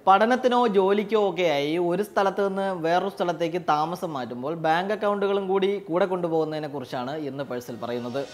പഠനത്തിനോ ജോലിക്കോ ഒക്കെയായി ഒരു സ്ഥലത്ത് നിന്ന് വേറൊരു സ്ഥലത്തേക്ക് താമസം മാറ്റുമ്പോൾ ബാങ്ക് അക്കൗണ്ടുകളും കൂടി കൂടെ കൊണ്ടുപോകുന്നതിനെ കുറിച്ചാണ് ഇന്ന് പേഴ്സിൽ പറയുന്നത്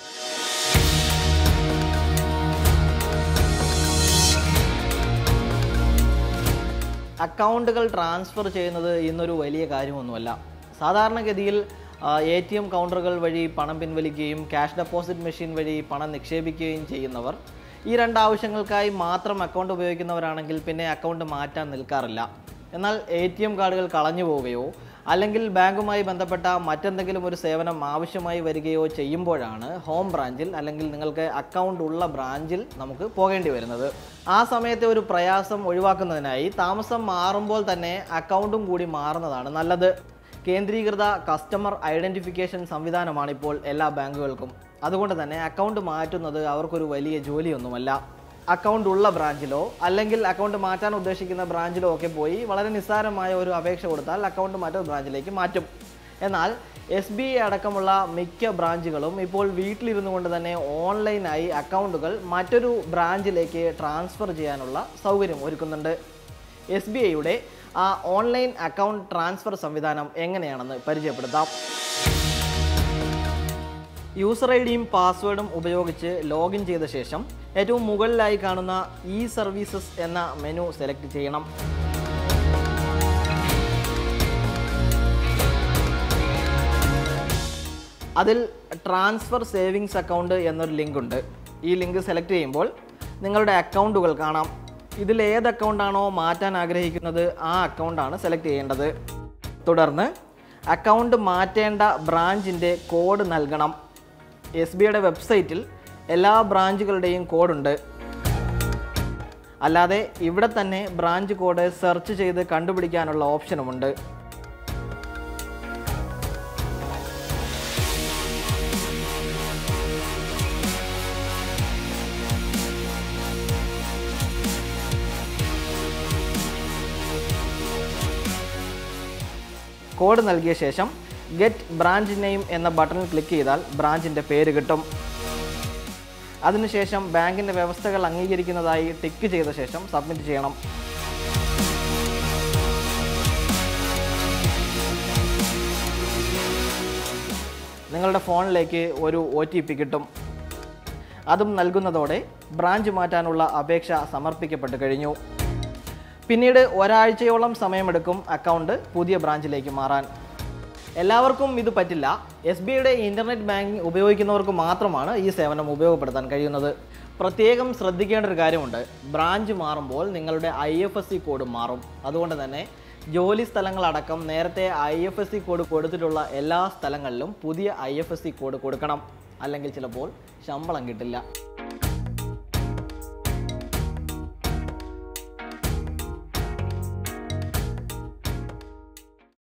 അക്കൗണ്ടുകൾ ട്രാൻസ്ഫർ ചെയ്യുന്നത് ഇന്നൊരു വലിയ കാര്യമൊന്നുമല്ല സാധാരണഗതിയിൽ എ ടി എം കൗണ്ടറുകൾ വഴി പണം പിൻവലിക്കുകയും ക്യാഷ് ഡെപ്പോസിറ്റ് മെഷീൻ വഴി പണം നിക്ഷേപിക്കുകയും ചെയ്യുന്നവർ ഈ രണ്ട് ആവശ്യങ്ങൾക്കായി മാത്രം അക്കൗണ്ട് ഉപയോഗിക്കുന്നവരാണെങ്കിൽ പിന്നെ അക്കൗണ്ട് മാറ്റാൻ നിൽക്കാറില്ല എന്നാൽ എ ടി എം കാർഡുകൾ കളഞ്ഞു പോവുകയോ അല്ലെങ്കിൽ ബാങ്കുമായി ബന്ധപ്പെട്ട മറ്റെന്തെങ്കിലും ഒരു സേവനം ആവശ്യമായി വരികയോ ചെയ്യുമ്പോഴാണ് ഹോം ബ്രാഞ്ചിൽ അല്ലെങ്കിൽ നിങ്ങൾക്ക് അക്കൗണ്ട് ഉള്ള ബ്രാഞ്ചിൽ നമുക്ക് പോകേണ്ടി വരുന്നത് ആ സമയത്തെ ഒരു പ്രയാസം ഒഴിവാക്കുന്നതിനായി താമസം മാറുമ്പോൾ തന്നെ അക്കൗണ്ടും കൂടി മാറുന്നതാണ് നല്ലത് കേന്ദ്രീകൃത കസ്റ്റമർ ഐഡൻറ്റിഫിക്കേഷൻ സംവിധാനമാണ് ഇപ്പോൾ എല്ലാ ബാങ്കുകൾക്കും അതുകൊണ്ട് തന്നെ അക്കൗണ്ട് മാറ്റുന്നത് അവർക്കൊരു വലിയ ജോലിയൊന്നുമല്ല അക്കൗണ്ട് ഉള്ള ബ്രാഞ്ചിലോ അല്ലെങ്കിൽ അക്കൗണ്ട് മാറ്റാൻ ഉദ്ദേശിക്കുന്ന ബ്രാഞ്ചിലോ ഒക്കെ പോയി വളരെ നിസ്സാരമായ ഒരു അപേക്ഷ കൊടുത്താൽ അക്കൗണ്ട് മറ്റൊരു ബ്രാഞ്ചിലേക്ക് മാറ്റും എന്നാൽ എസ് ബി ഐ അടക്കമുള്ള മിക്ക ബ്രാഞ്ചുകളും ഇപ്പോൾ വീട്ടിലിരുന്നു കൊണ്ട് തന്നെ ഓൺലൈനായി അക്കൗണ്ടുകൾ മറ്റൊരു ബ്രാഞ്ചിലേക്ക് ട്രാൻസ്ഫർ ചെയ്യാനുള്ള സൗകര്യം ഒരുക്കുന്നുണ്ട് എസ് ബി ഐയുടെ ആ ഓൺലൈൻ അക്കൗണ്ട് ട്രാൻസ്ഫർ സംവിധാനം എങ്ങനെയാണെന്ന് പരിചയപ്പെടുത്താം യൂസർ ഐ ഡിയും പാസ്വേഡും ഉപയോഗിച്ച് ലോഗിൻ ചെയ്ത ശേഷം ഏറ്റവും മുകളിലായി കാണുന്ന ഇ സർവീസസ് എന്ന മെനു സെലക്ട് ചെയ്യണം അതിൽ ട്രാൻസ്ഫർ സേവിങ്സ് അക്കൗണ്ട് എന്നൊരു ലിങ്ക് ഉണ്ട് ഈ ലിങ്ക് സെലക്ട് ചെയ്യുമ്പോൾ നിങ്ങളുടെ അക്കൗണ്ടുകൾ കാണാം ഇതിൽ ഏത് അക്കൗണ്ടാണോ മാറ്റാൻ ആഗ്രഹിക്കുന്നത് ആ അക്കൗണ്ടാണ് സെലക്ട് ചെയ്യേണ്ടത് തുടർന്ന് അക്കൗണ്ട് മാറ്റേണ്ട ബ്രാഞ്ചിൻ്റെ കോഡ് നൽകണം എസ് ബി ഐയുടെ വെബ്സൈറ്റിൽ എല്ലാ ബ്രാഞ്ചുകളുടെയും കോഡുണ്ട് അല്ലാതെ ഇവിടെ തന്നെ ബ്രാഞ്ച് കോഡ് സെർച്ച് ചെയ്ത് കണ്ടുപിടിക്കാനുള്ള ഓപ്ഷനുമുണ്ട് കോഡ് നൽകിയ ശേഷം ഗെറ്റ് ബ്രാഞ്ച് നെയിം എന്ന ബട്ടണിൽ ക്ലിക്ക് ചെയ്താൽ ബ്രാഞ്ചിൻ്റെ പേര് കിട്ടും അതിനുശേഷം ബാങ്കിൻ്റെ വ്യവസ്ഥകൾ അംഗീകരിക്കുന്നതായി ടിക്ക് ചെയ്ത ശേഷം സബ്മിറ്റ് ചെയ്യണം നിങ്ങളുടെ ഫോണിലേക്ക് ഒരു ഒ ടി പി കിട്ടും അതും നൽകുന്നതോടെ ബ്രാഞ്ച് മാറ്റാനുള്ള അപേക്ഷ സമർപ്പിക്കപ്പെട്ട് കഴിഞ്ഞു പിന്നീട് ഒരാഴ്ചയോളം സമയമെടുക്കും അക്കൗണ്ട് പുതിയ ബ്രാഞ്ചിലേക്ക് മാറാൻ എല്ലാവർക്കും ഇത് പറ്റില്ല എസ് ബി ഐയുടെ ഇൻ്റർനെറ്റ് ബാങ്കിങ് ഉപയോഗിക്കുന്നവർക്ക് മാത്രമാണ് ഈ സേവനം ഉപയോഗപ്പെടുത്താൻ കഴിയുന്നത് പ്രത്യേകം ശ്രദ്ധിക്കേണ്ട ഒരു കാര്യമുണ്ട് ബ്രാഞ്ച് മാറുമ്പോൾ നിങ്ങളുടെ I F S C code മാറും അതുകൊണ്ട് തന്നെ ജോലി സ്ഥലങ്ങളടക്കം നേരത്തെ I F S C code കൊടുത്തിട്ടുള്ള എല്ലാ സ്ഥലങ്ങളിലും പുതിയ I F S C code കൊടുക്കണം അല്ലെങ്കിൽ ചിലപ്പോൾ ശമ്പളം കിട്ടില്ല